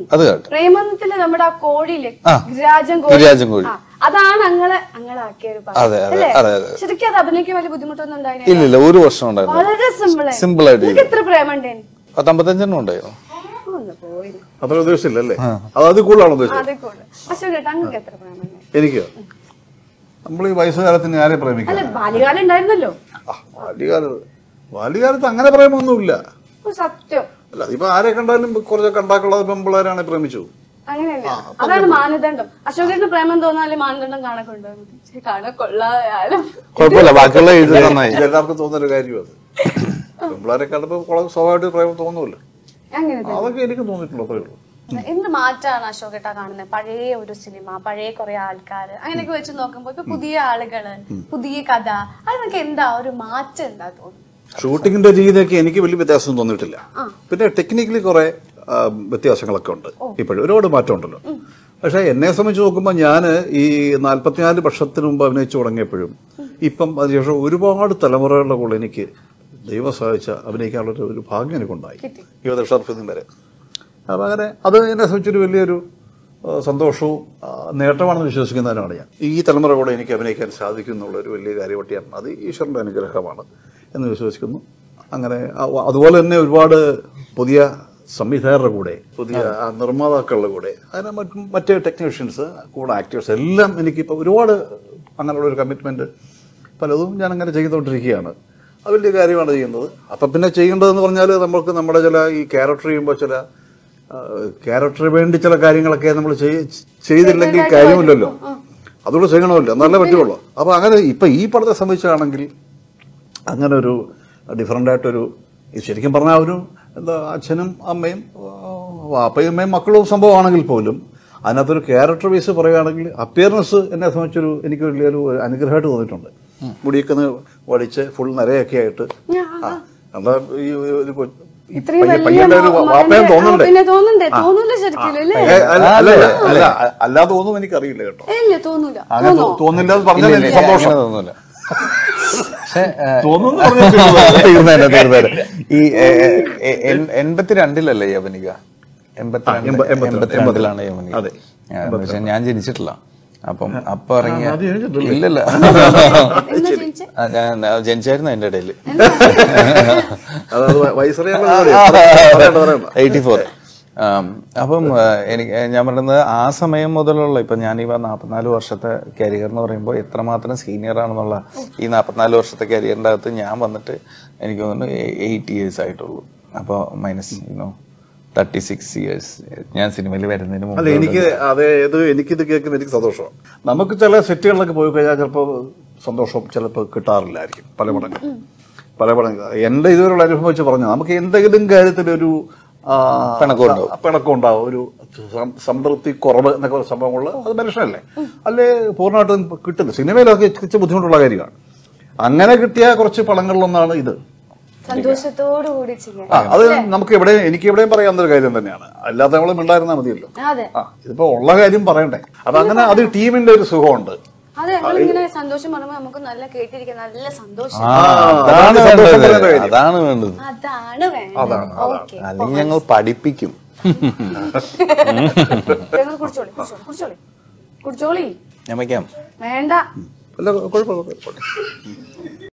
അത് കേട്ടോ പ്രേമത്തില് നമ്മുടെ ആ കോഴിയില്ലേ ആ. ഗിരിരാജൻ ഗിരിരാജൻ കോഴി. ആ, അതാണ് അങ്ങളെ അങ്ങളാക്കിയ ഒരു പടം. അതെ, അതെ, അല്ലേ? അതെ, അതെ. ശരിക്കും അത് അഭിനയിക്കാൻ വലിയ ബുദ്ധിമുട്ടൊന്നും ഉണ്ടായില്ല ഇല്ല ഇല്ല ഒരു വർഷം ഉണ്ടായിരുന്നു വളരെ സിമ്പിൾ സിമ്പിൾ ആയിട്ട് ചെയ്തു. എത്ര പ്രേമം ഉണ്ടായിരുന്നു പത്തമ്പത്തഞ്ചെണ്ണം ഉണ്ടായിരുന്നു ഒന്ന് പോയി അത്ര ഉദ്ദേശിച്ചില്ല അല്ലേ അത് അത് കൂടുതലാണോ ഉദ്ദേശിച്ചത് അതേ കൂടെ പക്ഷെ കേട്ടോ അങ്ങക്ക് എത്ര പ്രേമം ഉണ്ടായി എനിക്കോ നമ്മൾ ഈ വയസ്സുകാലത്തിന് ആരെ പ്രേമിക്കാം അല്ല ബാല്യകാലം ഉണ്ടായിരുന്നല്ലോ ആ, ബാല്യകാലത്ത് ബാല്യകാലത്ത് അങ്ങനെ പ്രേമൊന്നുമില്ല ഓ, സത്യം അല്ല ഇപ്പൊ ആരെ കണ്ടാലും കുറച്ചൊക്കെ ഉണ്ടാക്കുള്ളത് പെമ്പിള്ളേരാണ് പ്രേമിച്ചു അങ്ങനെയല്ല അതാണ് മാനദണ്ഡം അശോകന് പ്രേമം തോന്നാല് മാനദണ്ഡം കാണൊക്കെ ഉണ്ടാകും കാണക്കൊള്ളായാലും കുഴപ്പമില്ല ബാക്കിയുള്ള എഴുതി നന്നായി ഇത് എല്ലാവർക്കും തോന്നുന്ന ഒരു കാര്യം അത് പെമ്പിള്ളേരെ കണ്ടപ്പോ വളരെ സ്വാഭാവികമായിട്ട് പ്രേമം തോന്നുമല്ലോ അങ്ങനെ തന്നെ. അതൊക്കെ എനിക്ക് തോന്നിയിട്ടുള്ളൂ അത്രേ ഉള്ളൂ എന്ത് മാറ്റാണ് അശോകേട്ട കാണുന്നത് പഴയ ഒരു സിനിമ പഴയ കുറെ ആൾക്കാര് അങ്ങനെയൊക്കെ വെച്ച് നോക്കുമ്പോ ഇപ്പൊ പുതിയ ആളുകള് പുതിയ കഥ അതിനൊക്കെ എന്താ ഒരു മാറ്റം എന്താ തോന്നുന്നു ഷൂട്ടിങ്ങിന്റെ രീതിയൊക്കെ എനിക്ക് വലിയ വ്യത്യാസം തോന്നിയിട്ടില്ല പിന്നെ ടെക്നിക്കലി കുറെ ആ, വ്യത്യാസങ്ങളൊക്കെ ഉണ്ട് ഇപ്പോഴും ഒരുപാട് മാറ്റം ഉണ്ടല്ലോ പക്ഷെ എന്നെ സംബന്ധിച്ച് നോക്കുമ്പോൾ ഞാൻ ഈ നാല്പത്തിനാല് വർഷത്തിന് മുമ്പ് അഭിനയിച്ചു തുടങ്ങിയപ്പോഴും ഇപ്പം അതിനുശേഷം ഒരുപാട് തലമുറകളുടെ കൂടെ എനിക്ക് ദൈവം സഹായിച്ച അഭിനയിക്കാനുള്ള ഒരു- ഒരു ഭാഗ്യം എനിക്കുണ്ടായി യുവത ഷർഫിന്നും വരെ അപ്പം അങ്ങനെ അത് എന്നെ സംബന്ധിച്ചൊരു വലിയൊരു ആ, സന്തോഷവും ആ, നേട്ടമാണെന്ന് വിശ്വസിക്കുന്നതിനാണ് ഞാൻ ഈ തലമുറ കൂടെ എനിക്ക് അഭിനയിക്കാൻ സാധിക്കും എന്നുള്ള ഒരു വലിയ കാര്യവട്ടിയാണ് അത് ഈശ്വരൻ്റെ അനുഗ്രഹമാണ് എന്ന് വിശ്വസിക്കുന്നു അങ്ങനെ അ- അതുപോലെ തന്നെ ഒരുപാട് പുതിയ സംവിധായകരുടെ കൂടെ പുതിയ ആ, നിർമ്മാതാക്കളുടെ കൂടെ അങ്ങനെ മറ്റ് മറ്റ് ടെക്നീഷ്യൻസ് കൂടെ ആക്ടേഴ്സ് എല്ലാം എനിക്കിപ്പോൾ ഒരുപാട് അങ്ങനെയുള്ള ഒരു കമ്മിറ്റ്മെൻറ്റ് പലതും ഞാൻ അങ്ങനെ ചെയ്തുകൊണ്ടിരിക്കുകയാണ് അത് വലിയ കാര്യമാണ് ചെയ്യുന്നത് അപ്പം പിന്നെ ചെയ്യേണ്ടതെന്ന് പറഞ്ഞാൽ നമുക്ക് നമ്മുടെ ചില ഈ ക്യാരക്ടർ ചെയ്യുമ്പോൾ ചില ക്യാരക്ടറിന് വേണ്ടി ചില കാര്യങ്ങളൊക്കെ നമ്മൾ ചെയ്തില്ലെങ്കിൽ കാര്യമില്ലല്ലോ അതുകൊണ്ട് ചെയ്യണമല്ലോ എന്നാലേ പറ്റുള്ളൂ അപ്പോൾ അങ്ങനെ ഇപ്പം ഈ പടത്തെ സംബന്ധിച്ചാണെങ്കിൽ അങ്ങനെ ഒരു ഡിഫറൻ്റ് ആയിട്ടൊരു ഇത് ശരിക്കും പറഞ്ഞാൽ ഒരു എന്താ അച്ഛനും അമ്മയും ആ, വാപ്പയും അമ്മയും മക്കളും സംഭവമാണെങ്കിൽ പോലും അതിനകത്തൊരു ക്യാരക്ടർ ബേസ് പറയുകയാണെങ്കിൽ അപ്പിയറൻസ് എന്നെ സംബന്ധിച്ചൊരു എനിക്ക് വലിയൊരു അനുഗ്രഹമായിട്ട് തോന്നിയിട്ടുണ്ട് മുടിയൊക്കെ ഒന്ന് വടിച്ച് ഫുൾ നിരയൊക്കെ ആയിട്ട് ആ എന്താ ഈ ഒരു കൊ- ഈ ഇത്രയും പയ്യ- വലിയ പയ്യന്റെ ഒരു മകന്റെ- വാപ്പയും ആ, തോന്നണ്ടേ പിന്നെ തോന്നണ്ടേ തോന്നൂല ശരിക്കും അല്ലേ ഏ, അല്ല അല്ല അല്ല അല്ലാതെ തോന്നും എനിക്കറിയില്ല കേട്ടോ ഇല്ല തോന്നൂല അങ്ങനെ തോ- തോന്നില്ല എന്ന് പറഞ്ഞാൽ ഇല്ല, എനിക്ക് ഇല്ല, സന്തോഷം അങ്ങനെ തോന്നുന്നില്ല പക്ഷെ തോന്നുന്നു പറഞ്ഞാൽ ശരിയല്ല. തീർന്നേരം തീർന്നേരം ഈ എൺപത്തിരണ്ടിലല്ലേ ഈ അഭിനിക എൺപത്തിരണ്ട് എൺപ- എൺപത്തിരണ്ട്, എൺപത്തിരണ്ടിലാണ് ഈ അഭിനിക അതെ. ആ, എന്ന് വെച്ചാൽ ഞാൻ ജനിച്ചിട്ടില്ല അപ്പം അപ്പൊ ഇറങ്ങിയ അത് ജനിച്ചിട്ടില്ലേ? ഇല്ലല്ല എന്നാ ജനിച്ചേ ആ, ഞാൻ ജനിച്ചായിരുന്നു അതിന്റെ ഇടയില് അത് അത് വയസ്സറിയാനുള്ള കാര്യമാണ്. പറയണ്ട, പറയണ്ട. എയ്റ്റി ഫോർ അപ്പം ആ, എനിക്ക് ഞാൻ പറയുന്നത് ആ സമയം മുതലുള്ള ഇപ്പൊ ഞാൻ ഈ നാൽപ്പത്തിനാല് വർഷത്തെ കരിയർ എന്ന് പറയുമ്പോൾ എത്രമാത്രം സീനിയർ ആണെന്നുള്ള ഈ നാൽപ്പത്തിനാല് വർഷത്തെ കരിയറിന്റെ അകത്ത് ഞാൻ വന്നിട്ട് എനിക്ക് തോന്നുന്നു എയ്റ്റ് ഇയേഴ്സ് ആയിട്ടുള്ളൂ അപ്പോൾ minus you know thirty six years ഞാൻ സിനിമയിൽ വരുന്നതിന് അല്ല മുമ്പ് എനിക്ക് അതെ ഇത് എനിക്കിത് കേൾക്കുമ്പോൾ എനിക്ക് സന്തോഷമാണ് നമുക്ക് ചില സെറ്റുകളിലൊക്കെ പോയി കഴിഞ്ഞാൽ ചിലപ്പോൾ സന്തോഷം ചിലപ്പോൾ കിട്ടാറില്ലായിരിക്കും പല മടങ്ങ് പല മടങ്ങ് എൻ്റെ ഇതുവരെയുള്ള അനുഭവം വെച്ച് പറഞ്ഞു നമുക്ക് എന്തെങ്കിലും കാര്യത്തിലൊരു ആ, പിണക്കം ഉണ്ടാവും. പിണക്കം ഉണ്ടാവും ഒരു സം- സംതൃപ്തി കുറവ് എന്നൊക്കെ ഒരു സംഭവങ്ങൾ അത് മനുഷ്യനല്ലേ അല്ലേ പൂർണ്ണമായിട്ടും കിട്ടില്ല സിനിമയിലൊക്കെ ഇച്ചിരി ബുദ്ധിമുട്ടുള്ള കാര്യമാണ് അങ്ങനെ കിട്ടിയ കുറച്ച് പടങ്ങളിലൊന്നാണ് ഇത് സന്തോഷത്തോടു കൂടി ചെയ്യാൻ ആ അത് നമുക്ക് എവിടെ എനിക്ക് എവിടെയും പറയാവുന്ന ഒരു കാര്യം തന്നെയാണ് അല്ലാതെ നമ്മൾ മിണ്ടായിരുന്നാൽ മതിയല്ലോ അതെ ആ ഇതിപ്പോ ഉള്ള കാര്യം പറയണ്ടേ അപ്പൊ അങ്ങനെ അത് ടീമിന്റെ ഒരു സുഖമുണ്ട് അതെ ഞങ്ങളിങ്ങനെ സന്തോഷം പറയുമ്പോ നമുക്ക് നല്ല കേട്ടിരിക്കാൻ നല്ല സന്തോഷം ആ, അതാണ് സന്തോഷം വേണ്ടത് പറയുന്ന കാര്യം. അതാണ് വേണ്ടത് അതാണ് വേണ്ടത് ഓക്കെ അല്ലെങ്കിൽ ഞങ്ങൾ പഠിപ്പിക്കും ഞങ്ങൾ കുടിച്ചോളി കുടിച്ചോളി കുടിച്ചോളി കുടിച്ചോളി ഞാൻ വയ്ക്കാം വേണ്ട അല്ല കുഴപ്പമില്ല കുഴപ്പമില്ല